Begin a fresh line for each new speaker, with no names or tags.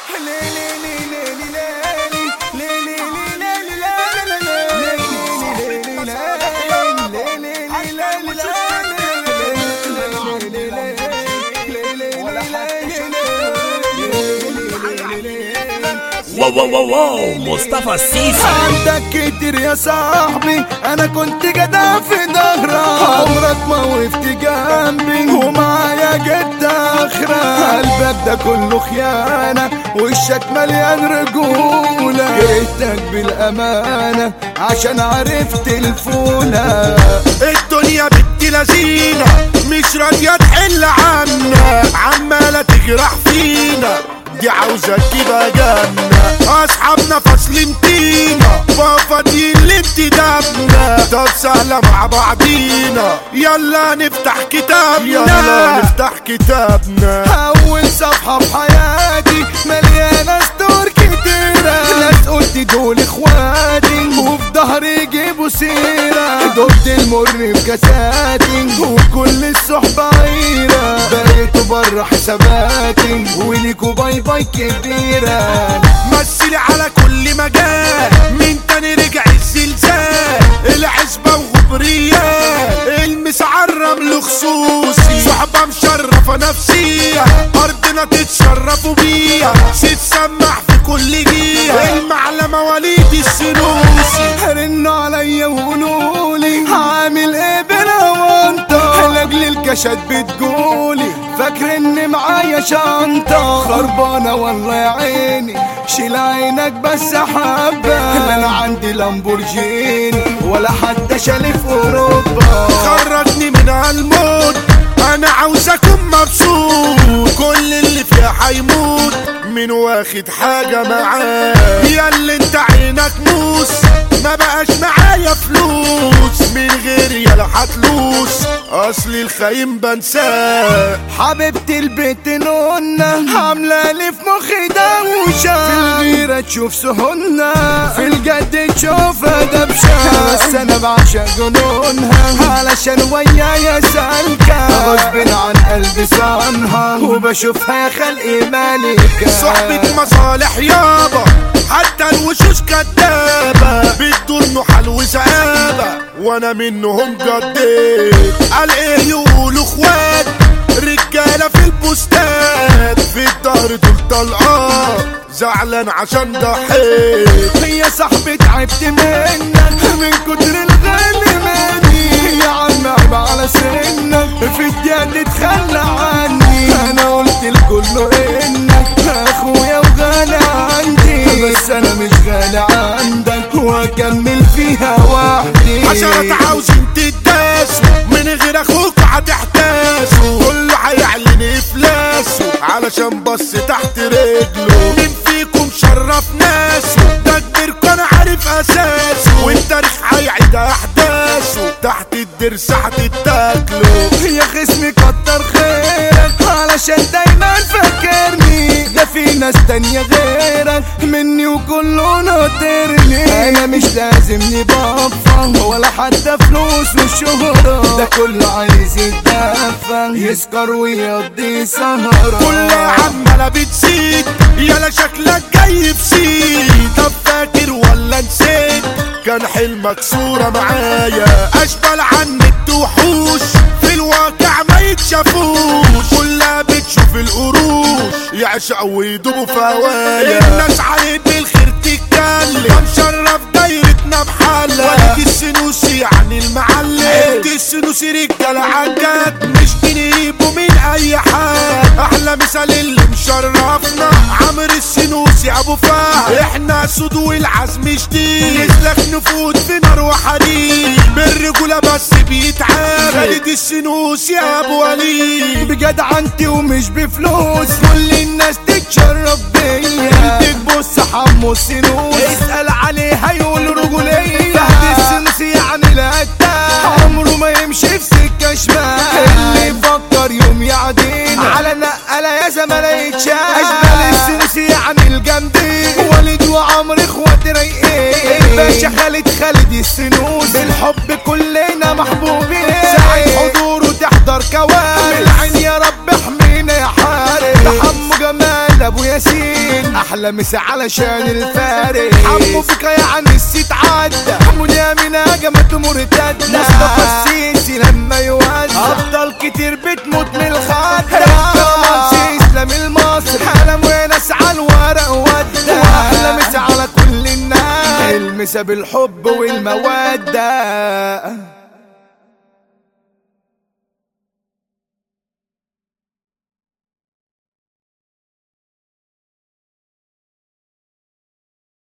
واو واو واو واو مصطفى السيسي
عندك كتير يا صاحبي انا كنت جدع في ظهرك عمرك ما وقفت جنبي ومعايا جد اخرك قلبك ده كله خيانة وشك مليان رجولة جيتك بالامانة عشان عرفت الفولة
الدنيا بنت لذينة مش راضية تحل عنا عمالة تجرح فينا دي عاوزة كده جنة أصحابنا فاصلين تينا فاضيين لانتدابنا طب سهلة مع بعضينا يلا نفتح كتابنا يلا نفتح كتابنا
اول صفحة في حياتي مليانة ستور كتيرة ناس قلت دول اخواتي وفي ظهري يجيبوا سيرة دبت المر في كاساتي وكل الصحبة عيرة بقيتوا بره حساباتي وليكوا باي باي كبيرة
مثلي على كل مجال مين تاني رجع الزلزال العزبة وغبريات المسعرة من خصوصي صحبة مشرفة نفسية أرضنا تتشرفوا بيها تتسمع في كل جهة المعلمة وليد السنوسي
رنوا عليا وقولولي هعمل ايه بلا وانطة لاجل الكشات بتقولي فاكر ان معايا شنطة خربانة والله يا عيني شيل عينك بس حبة انا عندي لامبورجيني ولا حتى شالي في اوروبا
خرجني من هالمود انا عاوز اكون مبسوط كل اللي فيها هيموت من واخد حاجة معاه يا اللي انت عينك موس ما بقاش معايا فلوس من غير يلا هتلوس اصلي الخاين بنساه
حبيبتي البيت نونا عاملة لي في مخي دوشة في الغيرة تشوف سهولنا في الجد تشوفها دبشة بس انا بعشق جنونها علشان ويايا سالكة غصب عن قلبي صانها وبشوفها يا خلقي مالكة
صحبة مصالح يابا حتى الوشوش كدابة بيدوا النحل وسعابة وانا منهم جديت قال ايه يقولوا اخوات رجالة في البوستات في الظهر دول طلقات زعلان عشان ضحيت
يا صاحبي تعبت منك من كتر الغالي مني يا عم عيب على سنك في الدنيا تتخلى عني انا قلت لكله انك اخويا وغالي عندي بس انا مش غالي عندك واكمل فيها وحدي
عشرة عاوزين تداسوا من غير اخوك هتحتاسوا كله هيعلن افلاسه علشان بص تحت رجله مين فيكم شرف ناسه ده كبيركم انا عارف اساسه والتاريخ هيعيد احداثه تحت الدرس هتتاكلوا
يا خصمي كتر خيرك علشان دايما فاكرني ده في ناس تانية غيرك مني وكله ناطرني انا مش لازمني بابا ولا حتى فلوس وشهرة ده كله عايز يتدفى يسكر ويقضي سهرة
كلها عمالة بتزيد يلا شكلك جاي بسيد طب فاكر ولا نسيت كان حلمك صورة معايا أشبال عنك وحوش في الواقع ما يتشافوش كلها بتشوف القروش يعشقوا ويدوبوا في هوايا الناس عليه بالخير تتكلم ده مشرف دايرتنا بحالة وليد السنوسي يعني المعلم انت السنوسي رجالة عجات مش بنجيبه من اي حد احلى مثال اللي مشرفنا عمرو السنوسي ابو فهد احنا سود والعزم شديد نسلك نفوت في نار وحديد بالرجولة بس بيتعامل خالد السنوسي يا ابو وليد
بجدعنتي ومش بفلوس كل الناس تتشرف بيا تبص حمو السنوس اسأل عليها يقول رجولية فهد السنوس يعني القتال عمره ما يمشي في سكة شمال اللي يفكر يوم يعدين على نقلة يا زملاء يتشال أجمل السنوس يعني الجامدين وليد وعمر اخوات رايقين الباشا خالد خالد السنوس بالحب كلنا محبوبين ساعة حضوره تحضر كوارث بالعين يا رب احمينا يا حارس ده حمو جمال ابو ياسين احلى مسا علشان الفارق حمو فيك يعني السيت عدى حمو اليمين هجمت مرتدة مصطفى السيسي لما يودى ابطال كتير بتموت من الخدة اسلام المصري حلم وناس على الورق ودى واحلى مسا على كل الناس المسا بالحب والمودة